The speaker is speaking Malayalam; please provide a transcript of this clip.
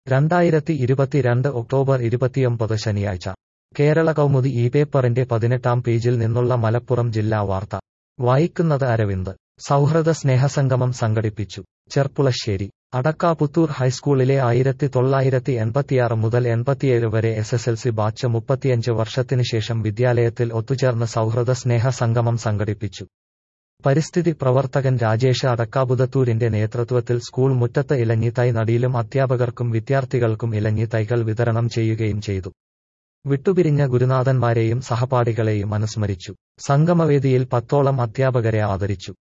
രണ്ടായിരത്തി ഇരുപത്തിരണ്ട് ഒക്ടോബർ ഇരുപത്തിയൊമ്പത് ശനിയാഴ്ച കേരള കൗമുദി ഈ പേപ്പറിന്റെ പതിനെട്ടാം പേജിൽ നിന്നുള്ള മലപ്പുറം ജില്ലാ വാർത്ത വായിക്കുന്നത് അരവിന്ദ് സൗഹൃദ സ്നേഹസംഗമം സംഘടിപ്പിച്ചു ചെർപ്പുളശ്ശേരി അടക്കാപുത്തൂർ ഹൈസ്കൂളിലെ ആയിരത്തി തൊള്ളായിരത്തി എൺപത്തിയാറ് മുതൽ എൺപത്തിയേഴ് വരെ S S L C batch മുപ്പത്തിയഞ്ച് വർഷത്തിനുശേഷം വിദ്യാലയത്തിൽ ഒത്തുചേർന്ന് സൗഹൃദ സ്നേഹ സംഗമം സംഘടിപ്പിച്ചു പരിസ്ഥിതി പ്രവർത്തകൻ രാജേഷ് അടക്കാപുതത്തൂരിന്റെ നേതൃത്വത്തിൽ സ്കൂൾ മുറ്റത്ത് ഇലഞ്ഞി തൈ നടിയിലും അധ്യാപകർക്കും വിദ്യാർത്ഥികൾക്കും ഇലഞ്ഞി തൈകൾ വിതരണം ചെയ്യുകയും ചെയ്തു വിട്ടുപിരിഞ്ഞ ഗുരുനാഥന്മാരെയും സഹപാഠികളെയും അനുസ്മരിച്ചു സംഗമവേദിയിൽ പത്തോളം അധ്യാപകരെ ആദരിച്ചു